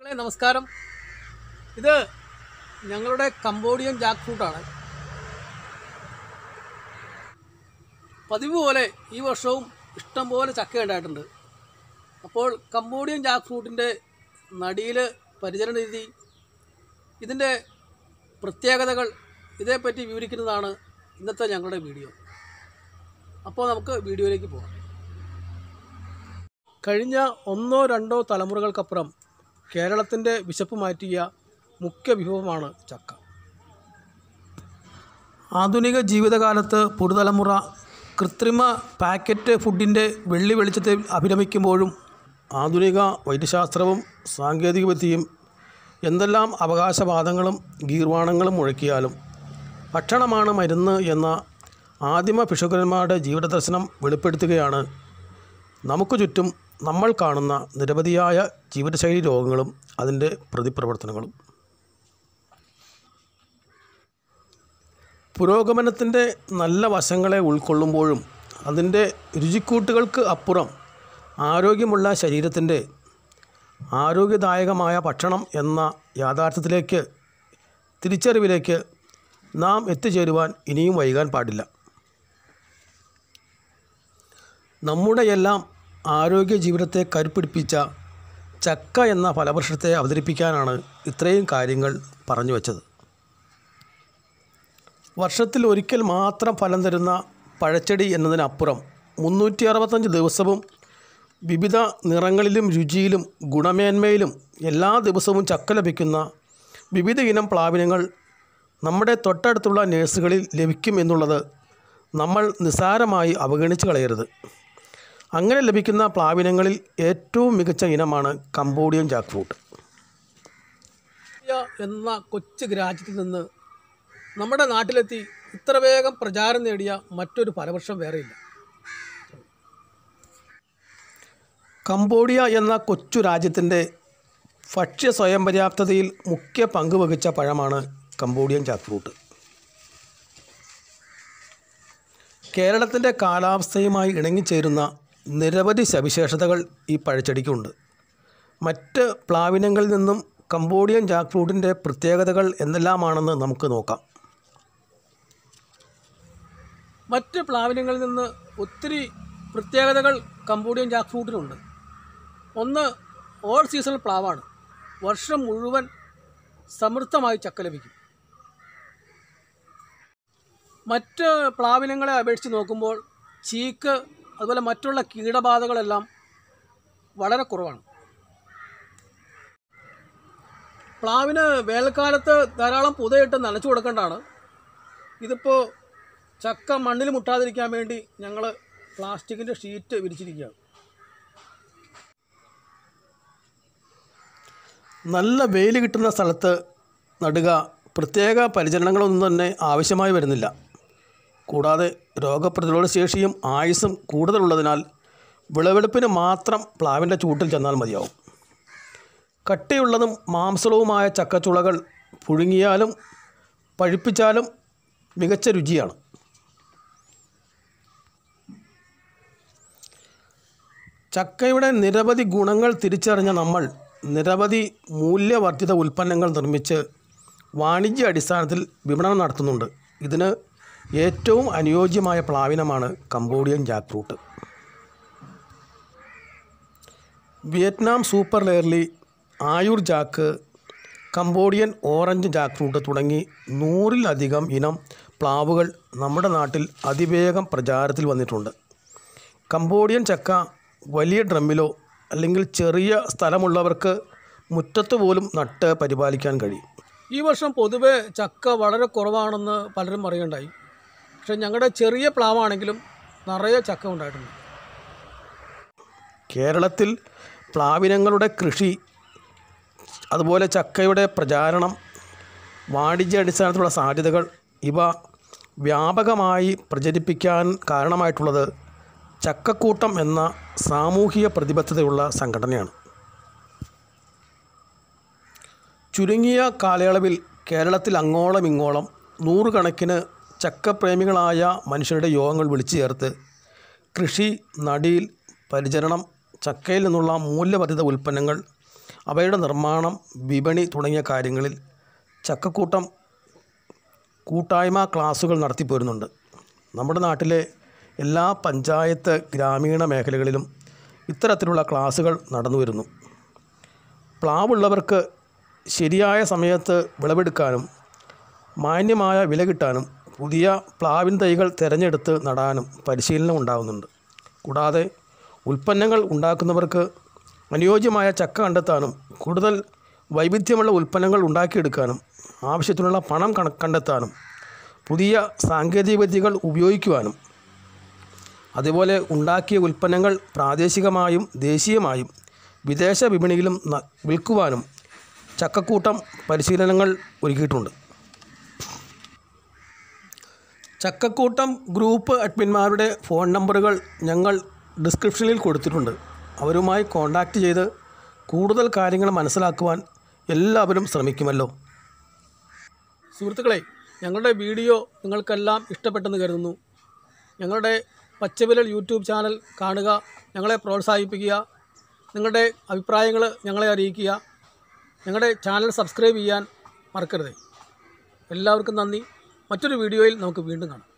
hello, നമസ്കാരം ഇത് ഞങ്ങളുടെ കംബോഡിയൻ ജാക്ക് ഫ്രൂട്ടാണ് പതിവ് പോലെ ഈ വർഷവും ഇഷ്ടം പോലെ ചക്ക ഉണ്ടായിട്ടുണ്ട് അപ്പോൾ കംബോഡിയൻ ജാക്ക് ഫ്രൂട്ടിൻ്റെ നടിയിൽ പരിചരണ രീതി ഇതിൻ്റെ പ്രത്യേകതകൾ ഇതേപ്പറ്റി വിവരിക്കുന്നതാണ് ഇന്നത്തെ ഞങ്ങളുടെ വീഡിയോ അപ്പോൾ നമുക്ക് വീഡിയോയിലേക്ക് പോകാം കഴിഞ്ഞ ഒന്നോ രണ്ടോ തലമുറകൾക്കപ്പുറം കേരളത്തിൻ്റെ വിശപ്പ് മാറ്റിയ മുഖ്യ വിഭവമാണ് ചക്ക ആധുനിക ജീവിതകാലത്ത് പുതുതലമുറ കൃത്രിമ പാക്കറ്റ് ഫുഡിൻ്റെ വെള്ളി വെളിച്ചത്തിൽ അഭിരമിക്കുമ്പോഴും ആധുനിക വൈദ്യശാസ്ത്രവും സാങ്കേതികവിദ്യയും എന്തെല്ലാം അവകാശവാദങ്ങളും ഗീർവാണങ്ങളും മുഴക്കിയാലും ഭക്ഷണമാണ് മരുന്ന് എന്ന ആദിമ ഭിഷുക്കന്മാരുടെ ജീവിതദർശനം വെളിപ്പെടുത്തുകയാണ് നമുക്ക് ചുറ്റും നമ്മൾ കാണുന്ന നിരവധിയായ ജീവിതശൈലി രോഗങ്ങളും അതിൻ്റെ പ്രതിപ്രവർത്തനങ്ങളും പുരോഗമനത്തിൻ്റെ നല്ല വശങ്ങളെ ഉൾക്കൊള്ളുമ്പോഴും അതിൻ്റെ രുചിക്കൂട്ടുകൾക്ക് അപ്പുറം ആരോഗ്യമുള്ള ശരീരത്തിൻ്റെ ആരോഗ്യദായകമായ ഭക്ഷണം എന്ന യാഥാർത്ഥ്യത്തിലേക്ക് തിരിച്ചറിവിലേക്ക് നാം എത്തിച്ചേരുവാൻ ഇനിയും വൈകാൻ പാടില്ല നമ്മുടെയെല്ലാം ആരോഗ്യ ജീവിതത്തെ കരുപ്പിടിപ്പിച്ച ചക്ക എന്ന ഫലവൃക്ഷത്തെ അവതരിപ്പിക്കാനാണ് ഇത്രയും കാര്യങ്ങൾ പറഞ്ഞു വച്ചത് വർഷത്തിൽ ഒരിക്കൽ മാത്രം ഫലം തരുന്ന പഴച്ചെടി എന്നതിനപ്പുറം മുന്നൂറ്റി അറുപത്തഞ്ച് ദിവസവും വിവിധ നിറങ്ങളിലും രുചിയിലും ഗുണമേന്മയിലും എല്ലാ ദിവസവും ചക്ക ലഭിക്കുന്ന വിവിധ ഇനം പ്ലാവിനങ്ങൾ നമ്മുടെ തൊട്ടടുത്തുള്ള നേഴ്സുകളിൽ ലഭിക്കും എന്നുള്ളത് നമ്മൾ നിസ്സാരമായി അവഗണിച്ച് കളയരുത് അങ്ങനെ ലഭിക്കുന്ന പ്ലാവിനങ്ങളിൽ ഏറ്റവും മികച്ച ഇനമാണ് കംബോഡിയൻ ജാക്ക് ഫ്രൂട്ട് എന്ന കൊച്ചു രാജ്യത്തിൽ നിന്ന് നമ്മുടെ നാട്ടിലെത്തി ഇത്ര വേഗം പ്രചാരം നേടിയ മറ്റൊരു ഫലവൃക്ഷം വേറെയില്ല കംബോഡിയ എന്ന കൊച്ചു രാജ്യത്തിൻ്റെ ഭക്ഷ്യ സ്വയം പര്യാപ്തതയിൽ മുഖ്യ പങ്ക് വഹിച്ച പഴമാണ് കംബോഡിയൻ ജാക്ക് ഫ്രൂട്ട് കേരളത്തിൻ്റെ കാലാവസ്ഥയുമായി ഇണങ്ങിച്ചേരുന്ന നിരവധി സവിശേഷതകൾ ഈ പഴച്ചെടിക്കുണ്ട് മറ്റ് പ്ലാവിനങ്ങളിൽ നിന്നും കംബോഡിയൻ ജാക്ക് ഫ്രൂട്ടിൻ്റെ പ്രത്യേകതകൾ എന്തെല്ലാമാണെന്ന് നമുക്ക് നോക്കാം മറ്റ് പ്ലാവിനങ്ങളിൽ നിന്ന് ഒത്തിരി പ്രത്യേകതകൾ കംബോഡിയൻ ജാക്ക് ഫ്രൂട്ടിനുണ്ട് ഒന്ന് ഓൾ സീസണൽ പ്ലാവാണ് വർഷം മുഴുവൻ സമൃദ്ധമായി ചക്ക ലഭിക്കും മറ്റ് പ്ലാവിനങ്ങളെ അപേക്ഷിച്ച് നോക്കുമ്പോൾ ചീക്ക് അതുപോലെ മറ്റുള്ള കീടബാധകളെല്ലാം വളരെ കുറവാണ് പ്ലാവിന് വേനൽക്കാലത്ത് ധാരാളം പുതയിട്ട് നനച്ചു കൊടുക്കേണ്ടതാണ് ഇതിപ്പോൾ ചക്ക മണ്ണിൽ മുട്ടാതിരിക്കാൻ വേണ്ടി ഞങ്ങൾ പ്ലാസ്റ്റിക്കിൻ്റെ ഷീറ്റ് വിരിച്ചിരിക്കുകയാണ് നല്ല വെയിൽ കിട്ടുന്ന സ്ഥലത്ത് നടുക പ്രത്യേക പരിചരണങ്ങളൊന്നും തന്നെ ആവശ്യമായി വരുന്നില്ല കൂടാതെ രോഗപ്രതിരോധ ശേഷിയും ആയുസ്സും കൂടുതലുള്ളതിനാൽ വിളവെടുപ്പിന് മാത്രം പ്ലാവിൻ്റെ ചൂട്ടിൽ ചെന്നാൽ മതിയാവും കട്ടിയുള്ളതും മാംസളവുമായ ചക്കച്ചുളകൾ പുഴുങ്ങിയാലും പഴുപ്പിച്ചാലും മികച്ച രുചിയാണ് ചക്കയുടെ നിരവധി ഗുണങ്ങൾ തിരിച്ചറിഞ്ഞ നമ്മൾ നിരവധി മൂല്യവർദ്ധിത ഉൽപ്പന്നങ്ങൾ നിർമ്മിച്ച് വാണിജ്യ അടിസ്ഥാനത്തിൽ വിപണനം നടത്തുന്നുണ്ട് ഇതിന് ഏറ്റവും അനുയോജ്യമായ പ്ലാവിനമാണ് Cambodian jack fruit Vietnam super early Ayur jack Cambodian orange jack fruit തുടങ്ങി നൂറിലധികം ഇനം പ്ലാവുകൾ നമ്മുടെ നാട്ടിൽ അതിവേഗം പ്രചാരത്തിൽ വന്നിട്ടുണ്ട് കംബോഡിയൻ ചക്ക വലിയ ഡ്രമ്മിലോ അല്ലെങ്കിൽ ചെറിയ സ്ഥലമുള്ളവർക്ക് മുറ്റത്ത് പോലും നട്ട് പരിപാലിക്കാൻ കഴിയും ഈ വർഷം പൊതുവെ ചക്ക വളരെ കുറവാണെന്ന് പലരും പറയുകയുണ്ടായി പക്ഷേ ഞങ്ങളുടെ ചെറിയ പ്ലാവാണെങ്കിലും നിറയെ ചക്ക ഉണ്ടായിട്ടുണ്ട് കേരളത്തിൽ പ്ലാവിനങ്ങളുടെ കൃഷി അതുപോലെ ചക്കയുടെ പ്രചാരണം വാണിജ്യ അടിസ്ഥാനത്തിലുള്ള സാധ്യതകൾ ഇവ വ്യാപകമായി പ്രചരിപ്പിക്കാൻ കാരണമായിട്ടുള്ളത് ചക്കക്കൂട്ടം എന്ന സാമൂഹിക പ്രതിബദ്ധതയുള്ള സംഘടനയാണ് ചുരുങ്ങിയ കാലയളവിൽ കേരളത്തിൽ അങ്ങോളം ഇങ്ങോളം നൂറുകണക്കിന് ചക്കപ്രേമികളായ മനുഷ്യരുടെ യോഗങ്ങൾ വിളിച്ചു ചേർത്ത് കൃഷി നടീൽ പരിചരണം ചക്കയിൽ നിന്നുള്ള മൂല്യവർദ്ധിത ഉൽപ്പന്നങ്ങൾ അവയുടെ നിർമ്മാണം വിപണി തുടങ്ങിയ കാര്യങ്ങളിൽ ചക്കക്കൂട്ടം കൂട്ടായ്മ ക്ലാസുകൾ നടത്തിപ്പോരുന്നുണ്ട് നമ്മുടെ നാട്ടിലെ എല്ലാ പഞ്ചായത്ത് ഗ്രാമീണ മേഖലകളിലും ഇത്തരത്തിലുള്ള ക്ലാസുകൾ നടന്നു വരുന്നു പ്ലാവുള്ളവർക്ക് ശരിയായ സമയത്ത് വിളവെടുക്കാനും മാന്യമായ വില കിട്ടാനും പുതിയ പ്ലാവിൻ തൈകൾ തിരഞ്ഞെടുത്ത് നടാനും പരിശീലനം ഉണ്ടാകുന്നുണ്ട് കൂടാതെ ഉൽപ്പന്നങ്ങൾ ഉണ്ടാക്കുന്നവർക്ക് അനുയോജ്യമായ ചക്ക കണ്ടെത്താനും കൂടുതൽ വൈവിധ്യമുള്ള ഉൽപ്പന്നങ്ങൾ ഉണ്ടാക്കിയെടുക്കാനും ആവശ്യത്തിനുള്ള പണം കണ കണ്ടെത്താനും പുതിയ സാങ്കേതികവിദ്യകൾ ഉപയോഗിക്കുവാനും അതുപോലെ ഉണ്ടാക്കിയ ഉൽപ്പന്നങ്ങൾ പ്രാദേശികമായും ദേശീയമായും വിദേശ വിപണിയിലും ന- വിൽക്കുവാനും ചക്കക്കൂട്ടം പരിശീലനങ്ങൾ ഒരുക്കിയിട്ടുണ്ട് ചക്കക്കൂട്ടം ഗ്രൂപ്പ് അഡ്മിന്മാരുടെ ഫോൺ നമ്പറുകൾ ഞങ്ങൾ ഡിസ്ക്രിപ്ഷനിൽ കൊടുത്തിട്ടുണ്ട് അവരുമായി കോൺടാക്റ്റ് ചെയ്ത് കൂടുതൽ കാര്യങ്ങൾ മനസ്സിലാക്കുവാൻ എല്ലാവരും ശ്രമിക്കുമല്ലോ സുഹൃത്തുക്കളെ ഞങ്ങളുടെ വീഡിയോ നിങ്ങൾക്കെല്ലാം ഇഷ്ടപ്പെട്ടെന്ന് കരുതുന്നു ഞങ്ങളുടെ പച്ചവിരൽ യൂട്യൂബ് ചാനൽ കാണുക ഞങ്ങളെ പ്രോത്സാഹിപ്പിക്കുക നിങ്ങളുടെ അഭിപ്രായങ്ങൾ ഞങ്ങളെ അറിയിക്കുക ഞങ്ങളുടെ ചാനൽ സബ്സ്ക്രൈബ് ചെയ്യാൻ മറക്കരുത് എല്ലാവർക്കും നന്ദി മറ്റൊരു വീഡിയോയിൽ നമുക്ക് വീണ്ടും കാണാം